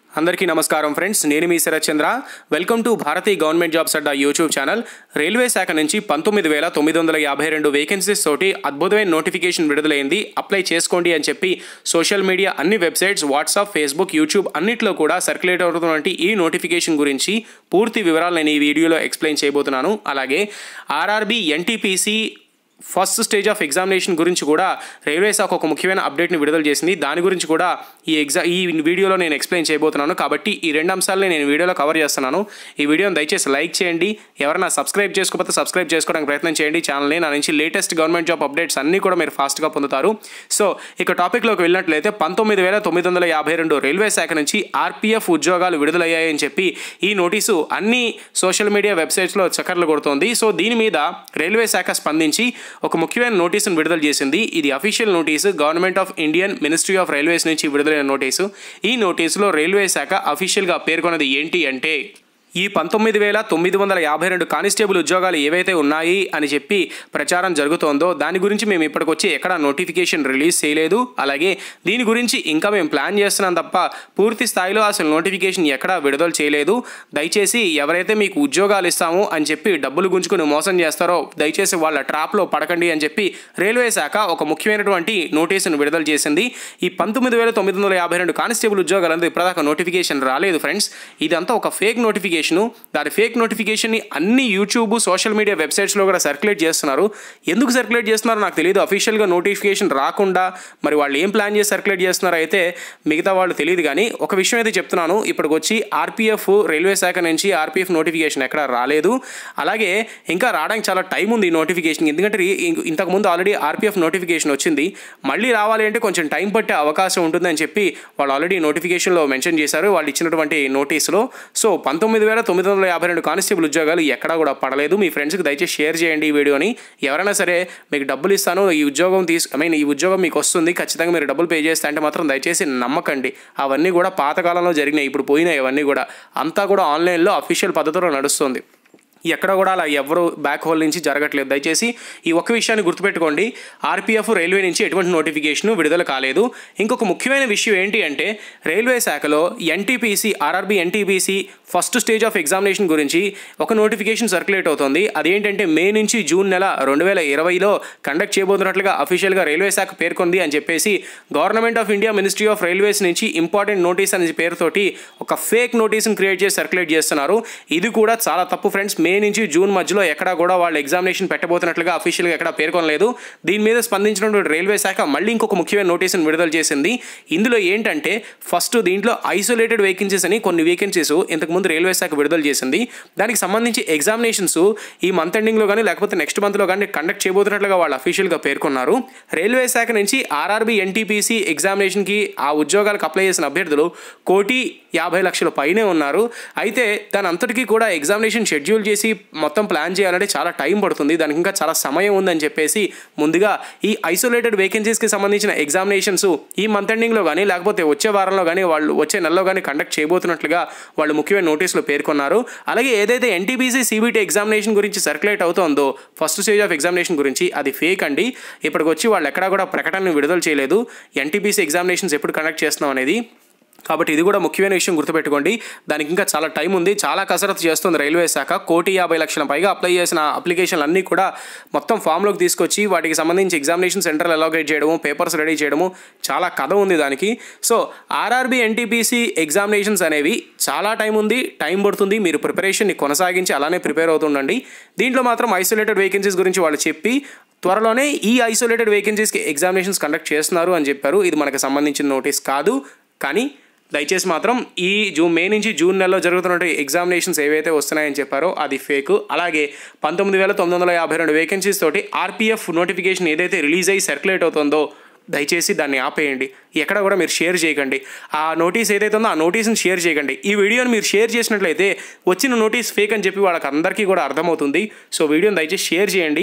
అందరికీ నమస్కారం ఫ్రెండ్స్ నేను మీ Sharath Chandra welcome to Bharatiya government jobs Adda YouTube channel railway శాఖ నుంచి పంతొమ్మిది వేల తొమ్మిది వందల యాభై రెండు వేకెన్సీస్ తోటి అద్భుతమైన నోటిఫికేషన్ విడుదలైంది అప్లై చేసుకోండి అని చెప్పి సోషల్ మీడియా అన్ని వెబ్సైట్స్ వాట్సాప్ ఫేస్బుక్ యూట్యూబ్ అన్నిట్లో కూడా సర్క్యులేట్ అవుతున్నటువంటి ఈ నోటిఫికేషన్ గురించి పూర్తి వివరాలు నేను ఈ వీడియోలో ఎక్స్ప్లెయిన్ చేయబోతున్నాను అలాగే RRB NTPC first stage of examination గురించి కూడా రైల్వే శాఖ ఒక ముఖ్యమైన అప్డేట్ని విడుదల చేసింది దాని గురించి కూడా ఈ ఎగ్జా ఈ వీడియోలో నేను ఎక్స్ప్లెయిన్ చేయబోతున్నాను కాబట్టి ఈ రెండు అంశాలని నేను వీడియోలో కవర్ చేస్తున్నాను ఈ వీడియోని దయచేసి లైక్ చేయండి ఎవరైనా సబ్స్క్రైబ్ చేసుకోకపోతే సబ్స్క్రైబ్ చేసుకోవడానికి ప్రయత్నం చేయండి ఛానల్ని నా నుంచి లేటెస్ట్ గవర్నమెంట్ జాబ్ అప్డేట్స్ అన్నీ కూడా మీరు ఫాస్ట్గా పొందుతారు సో ఇక టాపిక్లోకి వెళ్ళినట్లయితే పంతొమ్మిది వేల తొమ్మిది వందల యాభై రెండు రైల్వే శాఖ నుంచి ఆర్పీఎఫ్ ఉద్యోగాలు విడుదలయ్యాయని చెప్పి ఈ నోటీసు అన్ని సోషల్ మీడియా వెబ్సైట్స్లో చక్కర్లు కొడుతోంది సో దీని మీద రైల్వే శాఖ స్పందించి ఒక ముఖ్యమైన నోటీసును విడుదల చేసింది ఇది official notice government of Indian ministry of railways నుంచి విడుదలైన నోటీసు ఈ నోటీసులో రైల్వే శాఖ అఫీషియల్గా పేర్కొన్నది ఏంటి అంటే ఈ పంతొమ్మిది వేల తొమ్మిది వందల యాభై రెండు కానిస్టేబుల్ ఉద్యోగాలు ఏవైతే ఉన్నాయి అని చెప్పి ప్రచారం జరుగుతోందో దాని గురించి మేము ఇప్పటికొచ్చి ఎక్కడ నోటిఫికేషన్ రిలీజ్ చేయలేదు అలాగే దీని గురించి ఇంకా మేము ప్లాన్ చేస్తున్నాం తప్ప పూర్తి స్థాయిలో అసలు నోటిఫికేషన్ ఎక్కడా విడుదల చేయలేదు దయచేసి ఎవరైతే మీకు ఉద్యోగాలు ఇస్తామో అని చెప్పి డబ్బులు గుంజుకుని మోసం చేస్తారో దయచేసి వాళ్ళ ట్రాప్లో పడకండి అని చెప్పి రైల్వే శాఖ ఒక ముఖ్యమైనటువంటి నోటీసును విడుదల చేసింది ఈ పంతొమ్మిది వేల తొమ్మిది వందల యాభై రెండు కానిస్టేబుల్ ఉద్యోగాలు అనేది ఇప్పటిదాకా నోటిఫికేషన్ రాలేదు ఫ్రెండ్స్ ఇదంతా ఒక ఫేక్ నోటిఫికేషన్ దాని ఫేక్ నోటిఫికేషన్ని అన్ని యూట్యూబ్ సోషల్ మీడియా వెబ్సైట్స్లో కూడా సర్క్యులేట్ చేస్తున్నారు ఎందుకు సర్క్యులేట్ చేస్తున్నారో నాకు తెలియదు అఫీషియల్గా నోటిఫికేషన్ రాకుండా మరి వాళ్ళు ఏం ప్లాన్ చేసి సర్క్యులేట్ చేస్తున్నారో అయితే మిగతా వాళ్ళు తెలియదు కానీ ఒక విషయం అయితే చెప్తున్నాను ఇప్పటికి వచ్చి ఆర్పీఎఫ్ రైల్వే శాఖ నుంచి ఆర్పీఎఫ్ నోటిఫికేషన్ ఎక్కడ రాలేదు అలాగే ఇంకా రావడానికి చాలా టైం ఉంది ఈ నోటిఫికేషన్ ఎందుకంటే ఇ- ఇంతకుముందు ఆల్రెడీ ఆర్పీఎఫ్ నోటిఫికేషన్ వచ్చింది మళ్ళీ రావాలి అంటే కొంచెం టైం పట్టే అవకాశం ఉంటుందని చెప్పి వాళ్ళు ఆల్రెడీ నోటిఫికేషన్లో మెన్షన్ చేశారు వాళ్ళు ఇచ్చినటువంటి నోటీసులో సో పంతొమ్మిది వేల తొమ్మిది వందల యాభై రెండు కానిస్టేబుల్ ఉద్యోగాలు ఎక్కడా కూడా పడలేదు మీ ఫ్రెండ్స్కి దయచేసి షేర్ చేయండి ఈ వీడియోని ఎవరైనా సరే మీకు డబ్బులు ఇస్తాను ఈ ఉద్యోగం తీసు ఐ మీన్ ఈ ఉద్యోగం మీకు వస్తుంది ఖచ్చితంగా మీరు డబ్బులు పే చేస్తే అంటే మాత్రం దయచేసి నమ్మకండి అవన్నీ కూడా పాతకాలంలో జరిగినాయి ఇప్పుడు పోయినాయి అవన్నీ కూడా అంతా కూడా ఆన్లైన్లో అఫీషియల్ పద్ధతిలో నడుస్తుంది ఎక్కడ కూడా అలా ఎవరు బ్యాక్ హోల్ నుంచి జరగట్లేదు దయచేసి ఈ ఒక్క విషయాన్ని గుర్తుపెట్టుకోండి ఆర్పీఎఫ్ రైల్వే నుంచి ఎటువంటి నోటిఫికేషన్ విడుదల కాలేదు ఇంకొక ముఖ్యమైన విషయం ఏంటి అంటే రైల్వే శాఖలో NTPC RRB NTPC first stage of examination గురించి ఒక నోటిఫికేషన్ సర్క్యులేట్ అవుతుంది అదేంటంటే మే నుంచి జూన్ నెల రెండు వేల ఇరవైలో కండక్ట్ చేయబోతున్నట్లుగా అఫీషియల్గా రైల్వే శాఖ పేర్కొంది అని చెప్పేసి government of India ministry of railways నుంచి ఇంపార్టెంట్ నోటీస్ అనే పేరుతోటి ఒక ఫేక్ నోటీస్ని క్రియేట్ చేసి సర్క్యులేట్ చేస్తున్నారు ఇది కూడా చాలా తప్పు ఫ్రెండ్స్ మే నుంచి జూన్ మధ్యలో ఎక్కడా కూడా వాళ్ళు ఎగ్జామినేషన్ పెట్టబోతున్నట్లుగా అఫీషియల్గా ఎక్కడా పేర్కొనలేదు దీని మీద స్పందించినటువంటి రైల్వే శాఖ మళ్ళీ ఇంకొక ముఖ్యమైన నోటీసును విడుదల చేసింది ఇందులో ఏంటంటే ఫస్ట్ దీంట్లో ఐసోలేటెడ్ వేకెన్సీస్ అని కొన్ని వేకెన్సీస్ ఇంతకుముందు రైల్వే శాఖ విడుదల చేసింది దానికి సంబంధించి ఎగ్జామినేషన్స్ ఈ మంత్ ఎండింగ్లో కానీ లేకపోతే నెక్స్ట్ మంత్లో కానీ కండక్ట్ చేయబోతున్నట్లుగా వాళ్ళు అఫీషియల్గా పేర్కొన్నారు రైల్వే శాఖ నుంచి ఆర్ఆర్బీ ఎన్టీపీసీ ఎగ్జామినేషన్కి ఆ ఉద్యోగాలకు అప్లై చేసిన అభ్యర్థులు కోటి యాభై లక్షల పైనే ఉన్నారు అయితే దాని అంతటికీ కూడా ఎగ్జామినేషన్ షెడ్యూల్ చేసి మొత్తం ప్లాన్ చేయాలంటే చాలా టైం పడుతుంది దానికి ఇంకా చాలా సమయం ఉందని చెప్పేసి ముందుగా ఈ ఐసోలేటెడ్ వేకెన్సీస్కి సంబంధించిన ఎగ్జామినేషన్స్ ఈ మంత్ ఎండింగ్లో కానీ లేకపోతే వచ్చే వారంలో కానీ వాళ్ళు వచ్చే నెలలో కానీ కండక్ట్ చేయబోతున్నట్లుగా వాళ్ళు ముఖ్యమైన నోటీసులో పేర్కొన్నారు అలాగే ఏదైతే ఎన్టీపీసీ సిబిటీ ఎగ్జామినేషన్ గురించి సర్క్యులేట్ అవుతోందో ఫస్ట్ స్టేజ్ ఆఫ్ ఎగ్జామినేషన్ గురించి అది ఫేక్ అండి ఇప్పటికి వచ్చి వాళ్ళు ఎక్కడా కూడా ప్రకటనను విడుదల చేయలేదు ఎన్టీపీసీ ఎగ్జామినేషన్స్ ఎప్పుడు కండక్ట్ చేస్తున్నాం అనేది కాబట్టి ఇది కూడా ముఖ్యమైన విషయం గుర్తుపెట్టుకోండి దానికి ఇంకా చాలా టైం ఉంది చాలా కసరత్తు చేస్తుంది రైల్వే శాఖ కోటి యాభై లక్షల పైగా అప్లై చేసిన అప్లికేషన్లు అన్నీ కూడా మొత్తం ఫామ్లోకి తీసుకొచ్చి వాటికి సంబంధించి ఎగ్జామినేషన్ సెంటర్లు అలోకేట్ చేయడము పేపర్స్ రెడీ చేయడము చాలా కథ ఉంది దానికి సో ఆర్ఆర్బీ ఎన్టీపీసీ ఎగ్జామినేషన్స్ అనేవి చాలా టైం ఉంది టైం పడుతుంది మీరు ప్రిపరేషన్ని కొనసాగించి అలానే ప్రిపేర్ అవుతుండండి దీంట్లో మాత్రం ఐసోలేటెడ్ వేకెన్సీస్ గురించి వాళ్ళు చెప్పి త్వరలోనే ఈ ఐసోలేటెడ్ వేకెన్సీస్కి ఎగ్జామినేషన్స్ కండక్ట్ చేస్తున్నారు అని చెప్పారు ఇది మనకు సంబంధించిన నోటీస్ కాదు కానీ దయచేసి మాత్రం ఈ జూన్ మే నుంచి జూన్ నెలలో జరుగుతున్న ఎగ్జామినేషన్స్ ఏవైతే వస్తున్నాయని చెప్పారో అది ఫేక్ అలాగే పంతొమ్మిది వేల తొమ్మిది వందల యాభై రెండు వేకెన్సీస్ తోటి ఆర్పీఎఫ్ నోటిఫికేషన్ ఏదైతే రిలీజ్ అయ్యి సర్క్యులేట్ అవుతుందో దయచేసి దాన్ని ఆపేయండి ఎక్కడ కూడా మీరు షేర్ చేయకండి ఆ నోటీస్ ఏదైతే ఉందో ఆ నోటీస్ని షేర్ చేయకండి ఈ వీడియోని మీరు షేర్ చేసినట్లయితే వచ్చిన నోటీస్ ఫేక్ అని చెప్పి వాళ్ళకి అందరికీ కూడా అర్థమవుతుంది సో వీడియోని దయచేసి షేర్ చేయండి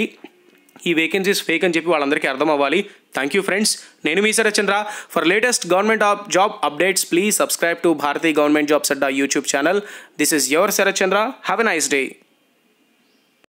ఈ వేకెన్సీస్ ఫేక్ అని చెప్పి వాళ్ళందరికీ అర్థం అవ్వాలి థ్యాంక్ యూ ఫ్రెండ్స్ నేను మీ Sharath Chandra for latest government of job updates please subscribe to Bharatiya government jobs Adda YouTube channel this is your Sharath Chandra have a nice day